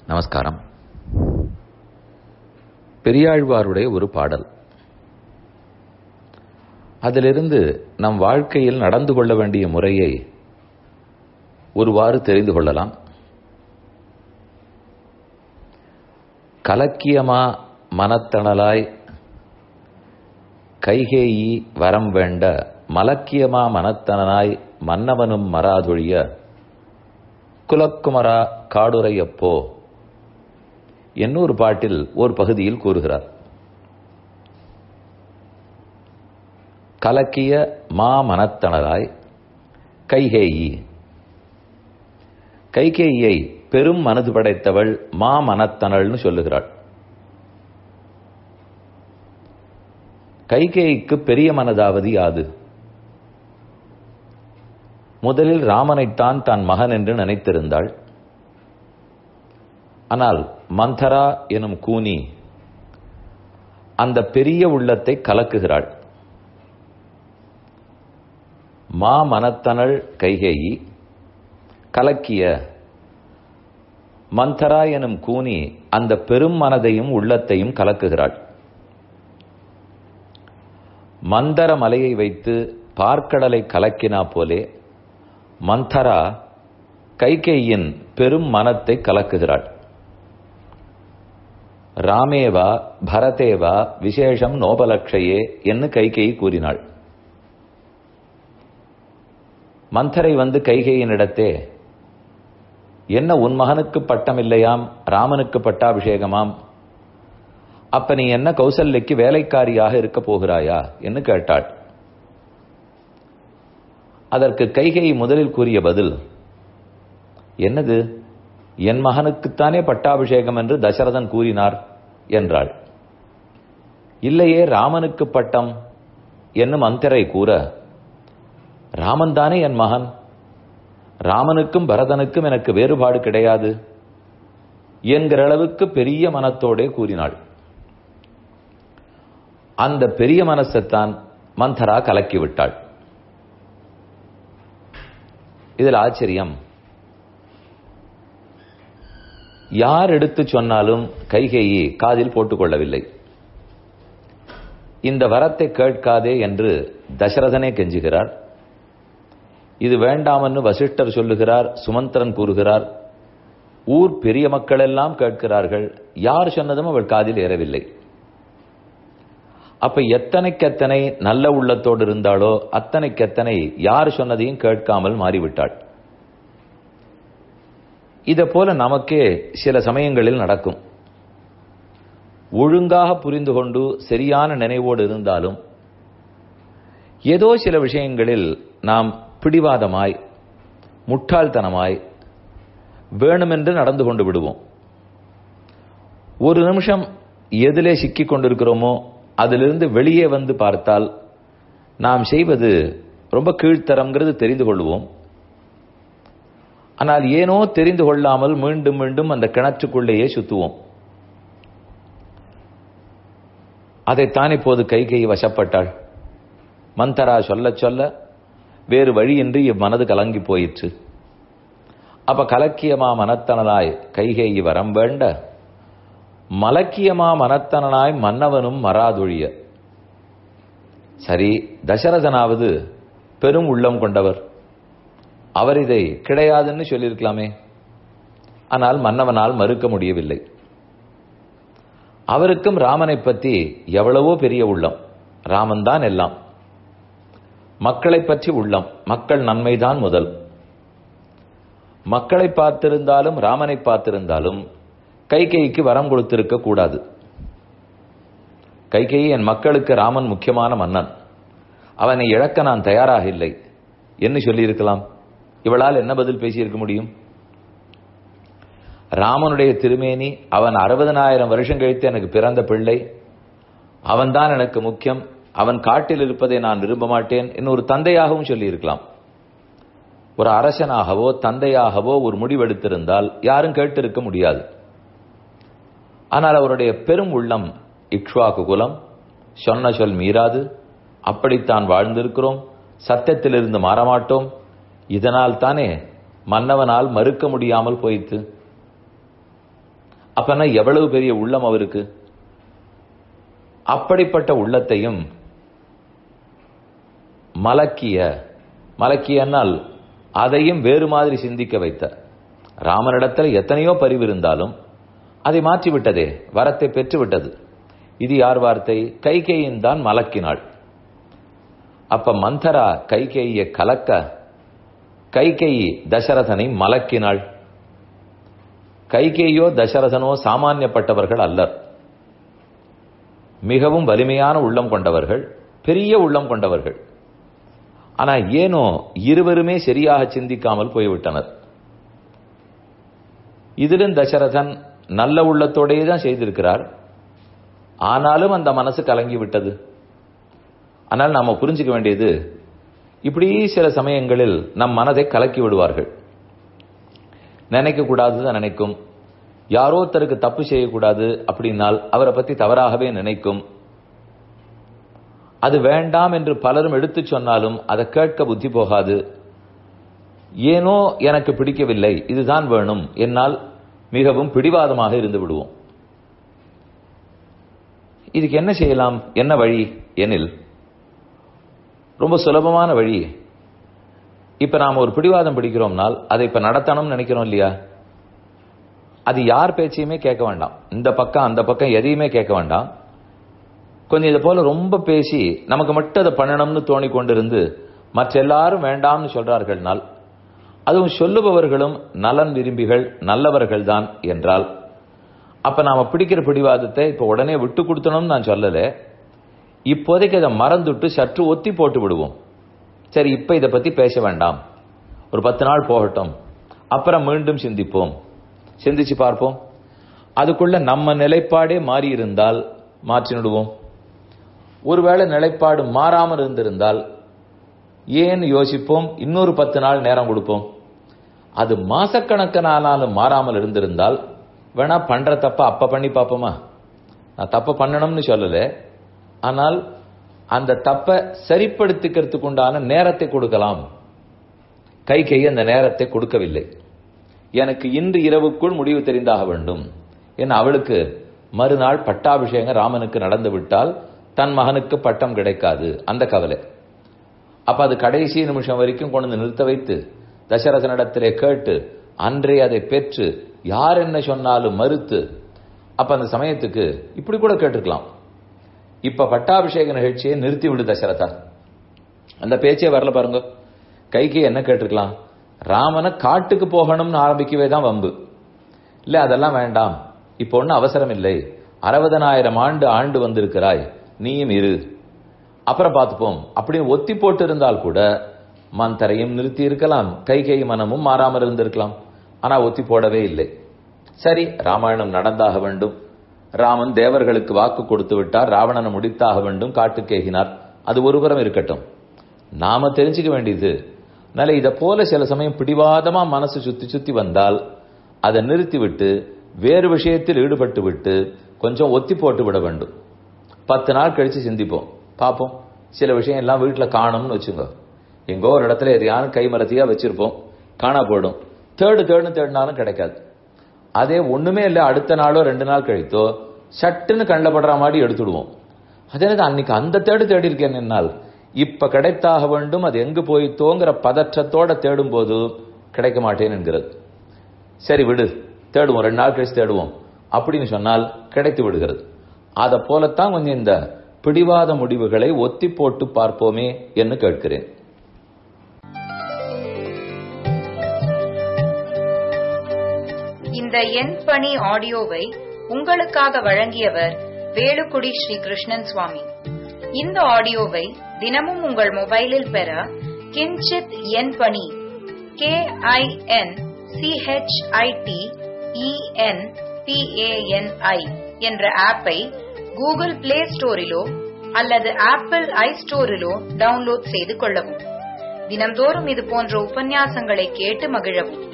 நமஸ்காரம் பெரியாழ்வாருடைய ஒரு பாடல் அதிலிருந்து நம் வாழ்க்கையில் நடந்து கொள்ள வேண்டிய முறையை ஒருவாறு தெரிந்து கொள்ளலாம் கலக்கியமா மனத்தணலாய் கைகேயி வரம் வேண்ட மலக்கியமா மனத்தனனாய் மன்னவனும் மராதொழிய குலக்குமரா காடுரையப்போ என்னொரு பாட்டில் ஒரு பகுதியில் கூறுகிறார் கலக்கிய மா மனத்தனராய் கைகேயி கைகேயியை பெரும் மனது படைத்தவள் மா மனத்தனள்னு சொல்லுகிறாள் கைகேயிக்கு பெரிய மனதாவது யாது முதலில் ராமனைத்தான் தான் மகன் என்று நினைத்திருந்தாள் ஆனால் மந்தரா எனும் கூனி அந்த பெரிய உள்ளத்தை கலக்குகிறாள் மா மனத்தனள் கைகேயி கலக்கிய மந்தரா எனும் கூனி அந்த பெரும் மனதையும் உள்ளத்தையும் கலக்குகிறாள் மந்தர மலையை வைத்து பார்க்கடலை கலக்கினா போலே மந்தரா கைகேயின் பெரும் மனத்தை கலக்குகிறாள் ராமேவா பரதேவா விசேஷம் நோபலக்ஷையே என்று கைகேயி கூறினாள் மந்தரை வந்து கைகேயினிடத்தே என்ன உன் மகனுக்கு பட்டம் இல்லையாம் ராமனுக்கு பட்டாபிஷேகமாம் அப்ப நீ என்ன கௌசல்யக்கு வேலைக்காரியாக இருக்க போகிறாயா என்று கேட்டாள் அதற்கு கைகை முதலில் கூறிய பதில் என்னது என் மகனுக்குத்தானே பட்டாபிஷேகம் என்று தசரதன் கூறினார் என்றாள் இல்லையே ராமனுக்கு பட்டம் என்னும் அந்தரை கூற ராமன் தானே என் மகன் ராமனுக்கும் பரதனுக்கும் எனக்கு வேறுபாடு கிடையாது என்கிற அளவுக்கு பெரிய மனத்தோடே கூறினாள் அந்த பெரிய மனசைத்தான் மந்தரா கலக்கிவிட்டாள் இதில் ஆச்சரியம் யார் எடுத்து சொன்னாலும் கைகேயி காதில் போட்டுக்கொள்ளவில்லை இந்த வரத்தை கேட்காதே என்று தசரதனே கெஞ்சுகிறார் இது வேண்டாமென்னு வசிஷ்டர் சொல்லுகிறார் சுமந்திரன் கூறுகிறார் ஊர் பெரிய மக்கள் எல்லாம் கேட்கிறார்கள் யார் சொன்னதும் அவள் காதில் ஏறவில்லை அப்ப எத்தனைக்கெத்தனை நல்ல உள்ளத்தோடு இருந்தாலோ அத்தனைக்கெத்தனை யார் சொன்னதையும் கேட்காமல் மாறிவிட்டாள் இதை போல நமக்கே சில சமயங்களில் நடக்கும் ஒழுங்காக புரிந்து கொண்டு சரியான நினைவோடு இருந்தாலும் ஏதோ சில விஷயங்களில் நாம் பிடிவாதமாய் முட்டாள்தனமாய் வேணுமென்று நடந்து கொண்டு விடுவோம் ஒரு நிமிஷம் எதிலே சிக்கிக் கொண்டிருக்கிறோமோ அதிலிருந்து வெளியே வந்து பார்த்தால் நாம் செய்வது ரொம்ப கீழ்த்தரம்ங்கிறது தெரிந்து கொள்வோம் ஆனால் ஏனோ தெரிந்து கொள்ளாமல் மீண்டும் மீண்டும் அந்த கிணற்றுக்குள்ளேயே சுத்துவோம் அதைத்தான் இப்போது கைகை வசப்பட்டாள் மந்தரா சொல்ல சொல்ல வேறு வழியின்றி இம்மனது கலங்கி போயிற்று அப்ப கலக்கியமா மனத்தனலாய் கைகேயி வரம் வேண்ட மலக்கியமா மனத்தனனாய் மன்னவனும் மராதொழிய சரி தசரதனாவது பெரும் உள்ளம் கொண்டவர் அவர் இதை கிடையாதுன்னு சொல்லியிருக்கலாமே ஆனால் மன்னவனால் மறுக்க முடியவில்லை அவருக்கும் ராமனை பற்றி எவ்வளவோ பெரிய உள்ளம் ராமன் தான் எல்லாம் மக்களை பற்றி உள்ளம் மக்கள் நன்மைதான் முதல் மக்களை பார்த்திருந்தாலும் ராமனை பார்த்திருந்தாலும் கைகைக்கு வரம் கொடுத்திருக்க கூடாது கைகை என் மக்களுக்கு ராமன் முக்கியமான மன்னன் அவனை இழக்க நான் தயாராக இல்லை என்று சொல்லியிருக்கலாம் இவளால் என்ன பதில் பேசியிருக்க முடியும் ராமனுடைய திருமேனி அவன் அறுபதனாயிரம் வருஷம் கழித்து எனக்கு பிறந்த பிள்ளை அவன்தான் எனக்கு முக்கியம் அவன் காட்டில் இருப்பதை நான் விரும்ப மாட்டேன் இன்னொரு தந்தையாகவும் சொல்லியிருக்கலாம் ஒரு அரசனாகவோ தந்தையாகவோ ஒரு முடிவெடுத்திருந்தால் யாரும் கேட்டிருக்க முடியாது ஆனால் அவருடைய பெரும் உள்ளம் இக்ஷ்வாக்கு குலம் சொன்ன சொல் மீறாது அப்படித்தான் வாழ்ந்திருக்கிறோம் சத்தத்திலிருந்து மாறமாட்டோம் இதனால் தானே மன்னவனால் மறுக்க முடியாமல் போயிற்று அப்பனா எவ்வளவு பெரிய உள்ளம் அவருக்கு அப்படிப்பட்ட உள்ளத்தையும் மலக்கிய மலக்கியனால் அதையும் வேறு மாதிரி சிந்திக்க வைத்த ராமனிடத்தில் எத்தனையோ பரிவு இருந்தாலும் அதை மாற்றிவிட்டதே வரத்தை பெற்று விட்டது இது யார் வார்த்தை கைகேயின் தான் மலக்கினாள் அப்ப மந்தரா கைகேயை கலக்க கைகேயி தசரதனை மலக்கினாள் கைகேயோ தசரதனோ சாமானியப்பட்டவர்கள் அல்லர் மிகவும் வலிமையான உள்ளம் கொண்டவர்கள் பெரிய உள்ளம் கொண்டவர்கள் ஆனா ஏனோ இருவருமே சரியாக சிந்திக்காமல் போய்விட்டனர் இதிலும் தசரதன் நல்ல உள்ளத்தோடையே தான் செய்திருக்கிறார் ஆனாலும் அந்த மனசு கலங்கி விட்டது ஆனால் நாம புரிஞ்சுக்க வேண்டியது இப்படி சில சமயங்களில் நம் மனதை கலக்கி விடுவார்கள் நினைக்க கூடாதுதான் நினைக்கும் யாரோ ஒருத்தருக்கு தப்பு செய்யக்கூடாது அப்படின்னால் அவரை பத்தி தவறாகவே நினைக்கும் அது வேண்டாம் என்று பலரும் எடுத்து சொன்னாலும் அதை கேட்க புத்தி போகாது ஏனோ எனக்கு பிடிக்கவில்லை இதுதான் வேணும் என்னால் மிகவும் பிடிவாதமாக இருந்து விடுவோம் இதுக்கு என்ன செய்யலாம் என்ன வழி எனில் ரொம்ப சுலபமான வழி இப்ப நாம ஒரு பிடிவாதம் பிடிக்கிறோம்னால் அதை இப்ப நடத்தணும்னு நினைக்கிறோம் இல்லையா அது யார் பேச்சையுமே கேட்க வேண்டாம் இந்த பக்கம் அந்த பக்கம் எதையுமே கேட்க வேண்டாம் கொஞ்சம் இதை போல ரொம்ப பேசி நமக்கு மட்டும் அதை பண்ணணும்னு தோணி கொண்டிருந்து மற்ற எல்லாரும் வேண்டாம்னு சொல்றார்கள்னால் அதுவும் சொல்லுபவர்களும் நலன் விரும்பிகள் நல்லவர்கள் தான் என்றால் அப்ப நாம பிடிக்கிற பிடிவாதத்தை இப்ப உடனே விட்டு கொடுத்தணும்னு நான் சொல்லல இப்போதைக்கு அதை மறந்துட்டு சற்று ஒத்தி போட்டு விடுவோம் சரி இப்ப இதை பத்தி பேச வேண்டாம் ஒரு பத்து நாள் போகட்டும் அப்புறம் மீண்டும் சிந்திப்போம் சிந்திச்சு பார்ப்போம் அதுக்குள்ள நம்ம நிலைப்பாடே மாறி இருந்தால் மாற்றிவிடுவோம் ஒருவேளை நிலைப்பாடு மாறாமல் இருந்திருந்தால் ஏன் யோசிப்போம் இன்னொரு பத்து நாள் நேரம் கொடுப்போம் அது மாசக்கணக்கனானாலும் மாறாமல் இருந்திருந்தால் வேணா பண்ற தப்ப அப்ப பண்ணி பார்ப்போமா நான் தப்ப பண்ணணும்னு சொல்லல ஆனால் அந்த தப்ப சரிப்படுத்திக்கிறதுக்கு உண்டான நேரத்தை கொடுக்கலாம் கை கை அந்த நேரத்தை கொடுக்கவில்லை எனக்கு இன்று இரவுக்குள் முடிவு தெரிந்தாக வேண்டும் என் அவளுக்கு மறுநாள் பட்டாபிஷேகம் ராமனுக்கு நடந்து விட்டால் தன் மகனுக்கு பட்டம் கிடைக்காது அந்த கவலை அப்ப அது கடைசி நிமிஷம் வரைக்கும் கொண்டு வந்து நிறுத்த வைத்து தசரதனிடத்திலே கேட்டு அன்றே அதை பெற்று யார் என்ன சொன்னாலும் மறுத்து அப்ப அந்த சமயத்துக்கு இப்படி கூட கேட்டிருக்கலாம் இப்ப பட்டாபிஷேக நிகழ்ச்சியை நிறுத்தி விடு தசரதா அந்த பேச்சே வரல பாருங்க கைக்கு என்ன கேட்டிருக்கலாம் ராமனை காட்டுக்கு போகணும்னு ஆரம்பிக்கவே தான் வம்பு இல்ல அதெல்லாம் வேண்டாம் இப்போ ஒன்னும் அவசரம் இல்லை அறுபதனாயிரம் ஆண்டு ஆண்டு வந்திருக்கிறாய் நீயும் இரு அப்புறம் பார்த்துப்போம் அப்படின்னு ஒத்தி போட்டு இருந்தால் கூட மந்தரையும் நிறுத்தி இருக்கலாம் கை கை மனமும் மாறாமல் இருந்திருக்கலாம் ஆனா ஒத்தி போடவே இல்லை சரி ராமாயணம் நடந்தாக வேண்டும் ராமன் தேவர்களுக்கு வாக்கு கொடுத்து விட்டார் ராவணனை முடித்தாக வேண்டும் காட்டுக்கு ஏகினார் அது ஒருபுறம் இருக்கட்டும் நாம தெரிஞ்சுக்க வேண்டியது அதனால இத போல சில சமயம் பிடிவாதமா மனசு சுத்தி சுத்தி வந்தால் அதை நிறுத்தி விட்டு வேறு விஷயத்தில் ஈடுபட்டு விட்டு கொஞ்சம் ஒத்தி போட்டு விட வேண்டும் பத்து நாள் கழிச்சு சிந்திப்போம் பார்ப்போம் சில விஷயம் எல்லாம் வீட்டில் காணும்னு வச்சுங்க எங்கோ ஒரு இடத்துல எதையானு கைமரத்தையா வச்சிருப்போம் காணா போயிடும் தேடு தேடுன்னு தேடினாலும் கிடைக்காது அதே ஒண்ணுமே இல்லை அடுத்த நாளோ ரெண்டு நாள் கழித்தோ சட்டுன்னு கண்ணில் படுற மாதிரி எடுத்துடுவோம் அதே அன்னைக்கு அந்த தேடு தேடி இருக்கேன் என்னால் இப்ப கிடைத்தாக வேண்டும் அது எங்கு போயித்தோங்கிற பதற்றத்தோட தேடும் போது கிடைக்க மாட்டேன் என்கிறது சரி விடு தேடுவோம் ரெண்டு நாள் கழிச்சு தேடுவோம் அப்படின்னு சொன்னால் கிடைத்து விடுகிறது அதை போலத்தான் கொஞ்சம் இந்த பிடிவாத முடிவுகளை ஒத்தி போட்டு பார்ப்போமே என்று கேட்கிறேன் இந்த எண் பணி ஆடியோவை உங்களுக்காக வழங்கியவர் வேலுக்குடி ஸ்ரீ கிருஷ்ணன் சுவாமி இந்த ஆடியோவை தினமும் உங்கள் மொபைலில் பெற கிஞ்சித் எண் பணி கே ஐ என் சிஹெச்ஐடி இஎன் பிஏஎன்ஐ என்ற ஆப்பை கூகுள் பிளே ஸ்டோரிலோ அல்லது ஆப்பிள் ஐ ஸ்டோரிலோ டவுன்லோட் செய்து கொள்ளவும் தினம்தோறும் இது போன்ற உபன்யாசங்களை கேட்டு மகிழவும்